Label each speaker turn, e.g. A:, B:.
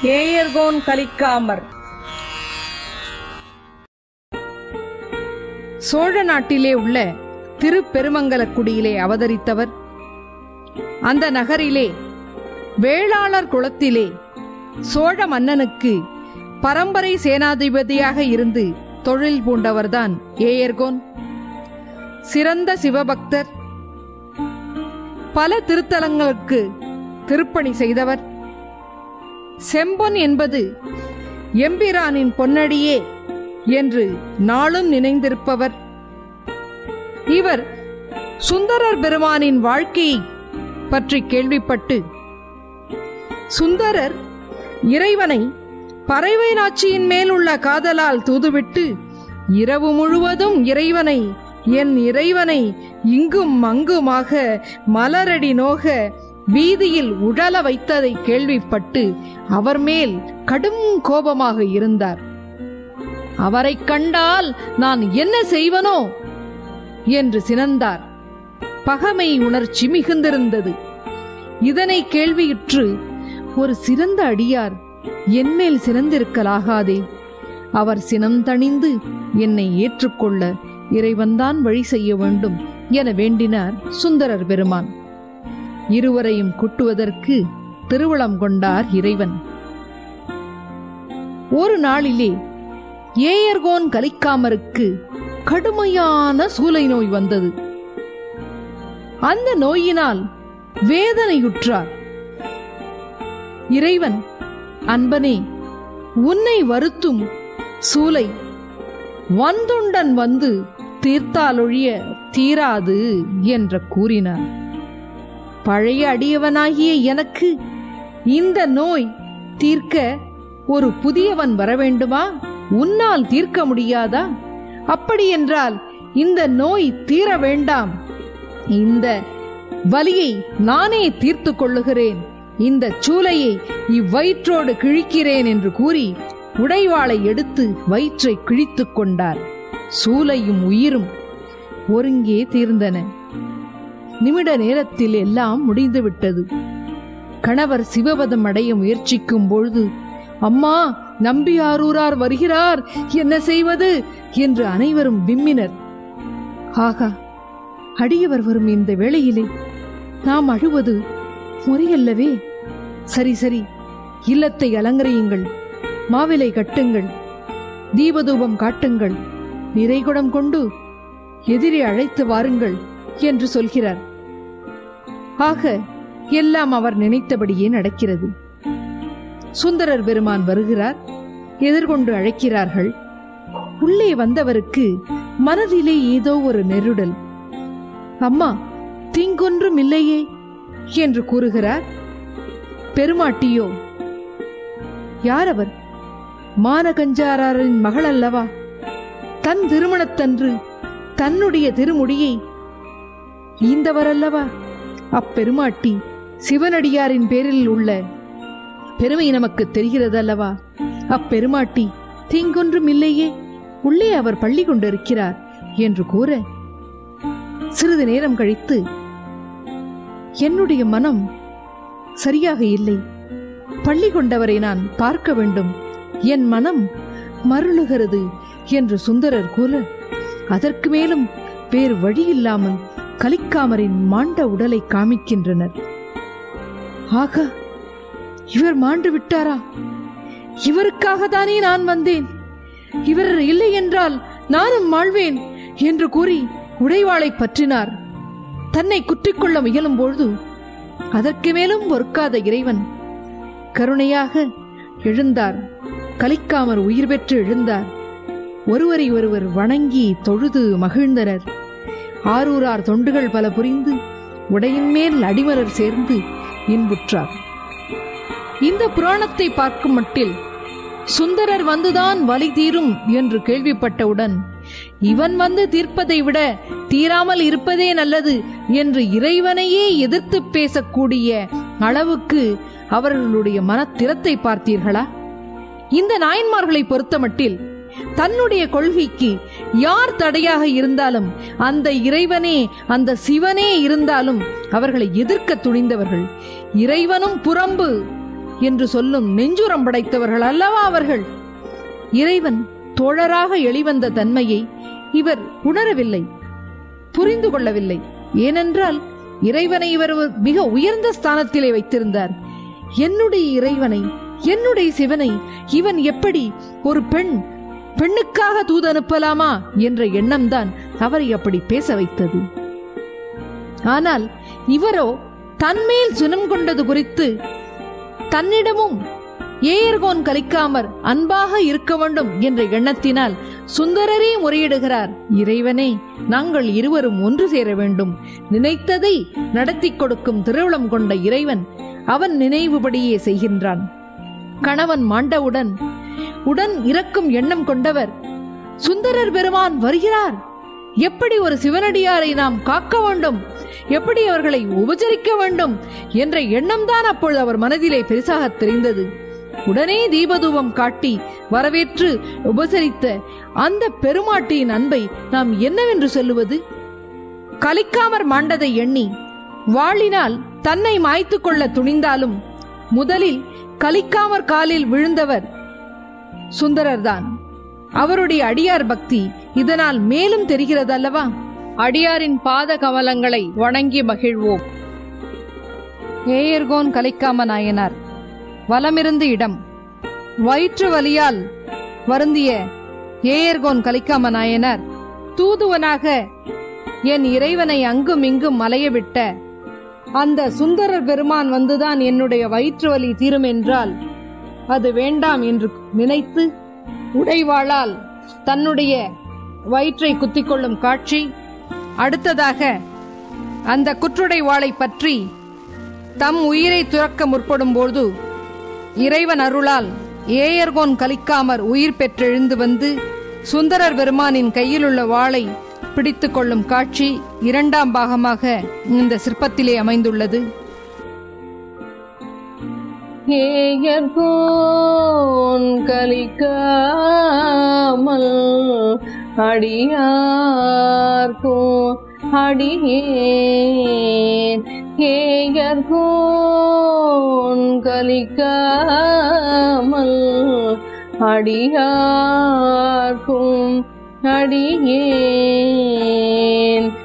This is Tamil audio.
A: ஏயர்கோன் கலிக்காமர்
B: சோழ நாட்டிலே உள்ள திருப்பெருமங்கலக்குடியிலே அவதரித்தவர் அந்த நகரிலே வேளாளர் குலத்திலே சோழ மன்னனுக்கு பரம்பரை சேனாதிபதியாக இருந்து தொழில் பூண்டவர்தான் ஏயர்கோன் சிறந்த சிவபக்தர் பல திருத்தலங்களுக்கு திருப்பணி செய்தவர் செம்பொன் என்பது எம்பிரானின் பொன்னடியே என்று நாளும் நினைந்திருப்பவர் இவர் சுந்தரர் பெருமானின் வாழ்க்கையை பற்றி கேள்விப்பட்டு சுந்தரர் இறைவனை பறவை நாச்சியின் மேல் உள்ள காதலால் தூதுவிட்டு இரவு முழுவதும் இறைவனை என் இறைவனை இங்கும் அங்குமாக மலரடி நோக வீதியில் உழல வைத்ததை கேள்விப்பட்டு அவர் மேல் கடும் கோபமாக இருந்தார் அவரைக் கண்டால் நான் என்ன செய்வனோ என்று சினந்தார் பகமை உணர்ச்சி மிகுந்திருந்தது இதனை கேள்வியுற்று ஒரு சிறந்த அடியார் என்மேல் சிறந்திருக்கலாகாதே அவர் சினம் தணிந்து என்னை ஏற்றுக்கொள்ள இறைவன்தான் வழி செய்ய வேண்டும் என வேண்டினார் சுந்தரர் பெருமான் இருவரையும் கூட்டுவதற்கு திருவுளம் கொண்டார் இறைவன் ஒரு நாளிலே ஏயர்கோன் கலிக்காமருக்கு கடுமையான சூலை நோய் வந்தது அந்த நோயினால் வேதனையுற்றார் இறைவன் அன்பனே உன்னை வருத்தும் சூலை வந்துண்டன் வந்து தீர்த்தாலொழிய தீராது என்று கூறினார் பழைய அடியவனாகிய எனக்கு இந்த நோய் தீர்க்க ஒரு புதியவன் வர வேண்டுமா உன்னால் தீர்க்க முடியாதா அப்படியென்றால் இந்த நோய் தீர வேண்டாம் இந்த வலியை நானே தீர்த்து கொள்ளுகிறேன் இந்த சூலையை இவ்வயிற்றோடு கிழிக்கிறேன் என்று கூறி உடைவாளை எடுத்து வயிற்றை கிழித்துக் கொண்டார் சூலையும் உயிரும் ஒருங்கே தீர்ந்தன நிமிட நேரத்தில் எல்லாம் முடிந்துவிட்டது கணவர் சிவபதம் அடைய முயற்சிக்கும் பொழுது அம்மா நம்பி ஆரூரார் வருகிறார் என்ன செய்வது என்று அனைவரும் விம்மினர் ஆகா அடியவர் வரும் இந்த வேளையிலே நாம் அழுவது முறையல்லவே சரி சரி இல்லத்தை அலங்கரியுங்கள் மாவிலை கட்டுங்கள் தீபதூபம் காட்டுங்கள் நிறைகுடம் கொண்டு எதிரே அழைத்து வாருங்கள் என்று சொல்கிறார் ஆக எல்லாம் அவர் நினைத்தபடியே நடக்கிறது சுந்தரர் பெருமான் வருகிறார் எதிர்கொண்டு அழைக்கிறார்கள் உள்ளே வந்தவருக்கு மனதிலே ஏதோ ஒரு நெருடல் அம்மா தீங்கொன்றும் இல்லையே என்று கூறுகிறார் பெருமாட்டியோ யார் அவர் மானகஞ்சாரின் மகள் அல்லவா தன் திருமணத்தன்று தன்னுடைய திருமுடியை ஈந்தவரல்லவா அப்பெருமாட்டி சிவனடியாரின் பேரில் உள்ள பெருமை நமக்கு தெரிகிறதல்லவா அப்பெருமாட்டி தீங்கொன்றும் இல்லையே உள்ளே அவர் பள்ளி கொண்டிருக்கிறார் என்று கூற சிறிது நேரம் கழித்து என்னுடைய மனம் சரியாக இல்லை பள்ளி கொண்டவரை நான் பார்க்க வேண்டும் என் மனம் மருளுகிறது என்று சுந்தரர் கூற அதற்கு மேலும் வேறு வழியில்லாமல் கலிக்காமரின் மாண்ட உடலை காமிக்கின்றனர் ஆகா இவர் மாண்டு விட்டாரா இவருக்காக தானே நான் வந்தேன் இவர் இல்லை என்றால் நானும் மாழ்வேன் என்று கூறி உடைவாளை பற்றினார் தன்னை குற்றிக்கொள்ள முயலும் பொழுது அதற்கு மேலும் பொறுக்காத இறைவன் கருணையாக எழுந்தார் கலிக்காமர் உயிர் பெற்று எழுந்தார் ஒருவரை ஒருவர் வணங்கி தொழுது மகிழ்ந்தனர் ஆரூரார் தொண்டுகள் பல புரிந்து உடையின் மேல் அடிமலர் சேர்ந்து இன்புற்றார் இந்த புராணத்தை பார்க்கும் மட்டில் சுந்தரர் வந்துதான் வலி தீரும் என்று கேள்விப்பட்டவுடன் இவன் வந்து தீர்ப்பதை விட தீராமல் இருப்பதே நல்லது என்று இறைவனையே எதிர்த்து பேசக்கூடிய அளவுக்கு அவர்களுடைய மனத்திறத்தை பார்த்தீர்களா இந்த நாயன்மார்களை பொறுத்தமட்டில் தன்னுடைய கொள்கைக்கு யார் தடையாக இருந்தாலும் அந்த இறைவனே அந்த சிவனே இருந்தாலும் அவர்களை எதிர்க்க துணிந்தவர்கள் இறைவனும் புறம்பு என்று சொல்லும் நெஞ்சுரம் படைத்தவர்கள் அல்லவா அவர்கள் இறைவன் தோழராக எளிவந்த தன்மையை இவர் உணரவில்லை புரிந்து கொள்ளவில்லை ஏனென்றால் இறைவனை இவர் ஒரு மிக உயர்ந்த ஸ்தானத்திலே வைத்திருந்தார் என்னுடைய இறைவனை என்னுடைய சிவனை இவன் எப்படி ஒரு பெண் பெண்ணுக்காக தூது அனுப்பலாமா என்ற எண்ணம்தான் அவரை அப்படி பேச வைத்தது ஆனால் இவரோ தன்மேல் சுனம் கொண்டது குறித்து தன்னிடமும் ஏயர்கோன் கலிக்காமற் அன்பாக இருக்க வேண்டும் என்ற எண்ணத்தினால் சுந்தரரே முறையிடுகிறார் இறைவனே நாங்கள் இருவரும் ஒன்று சேர வேண்டும் நினைத்ததை நடத்தி கொடுக்கும் திருவுளம் கொண்ட இறைவன் அவன் நினைவுபடியே செய்கின்றான் கணவன் மாண்டவுடன் உடன் இறக்கும் எண்ணம் கொண்டவர் சுந்தரர் பெருமான் வருகிறார் எப்படி ஒரு சிவனடியாரை நாம் காக்க வேண்டும் எப்படி அவர்களை உபச்சரிக்க வேண்டும் என்ற எண்ணம்தான் அப்பொழுது அவர் மனதிலே பெருசாக தெரிந்தது உடனே தீபதூபம் காட்டி வரவேற்று உபசரித்த அந்த பெருமாட்டியின் அன்பை நாம் என்னவென்று சொல்லுவது கலிக்காமற் மாண்டதை எண்ணி வாளினால் தன்னை மாய்த்து கொள்ள துணிந்தாலும் முதலில் கலிக்காமற் காலில் விழுந்தவர் சுந்தரர்தான் அவருடைய அடியார் பக்தி இதனால் மேலும் தெரிகிறதல்லவா அடியாரின் பாத கமலங்களை வணங்கி மகிழ்வோம் ஏயர்கோன் கலிக்காம நாயனார் வலமிருந்து இடம் வயிற்று வலியால் வருந்திய ஏயர்கோன் கலிக்காம நாயனார் தூதுவனாக என் இறைவனை அங்கும் இங்கும் மலையவிட்ட அந்த சுந்தரர் பெருமான் வந்துதான் என்னுடைய வயிற்று வலி தீரும் என்றால் அது வேண்டாம் என்று நினைத்து உடைவாளால் தன்னுடைய வயிற்றை குத்திக் கொள்ளும் காட்சி அடுத்ததாக அந்த குற்றுடை வாளை பற்றி தம் உயிரை துறக்க முற்படும்போது இறைவன் அருளால் ஏயர்கோன் கலிக்காமற் உயிர் பெற்றெழுந்து வந்து சுந்தரர் பெருமானின் கையிலுள்ள வாளை பிடித்துக் கொள்ளும் காட்சி இரண்டாம் பாகமாக இந்த சிற்பத்திலே அமைந்துள்ளது
C: ஏயர்கோன் கலிக்காமல் அடியார்கோ அடியேன் ஏயர்கோன் கலிக்காமல் அடியார்க்கும் அடியேன்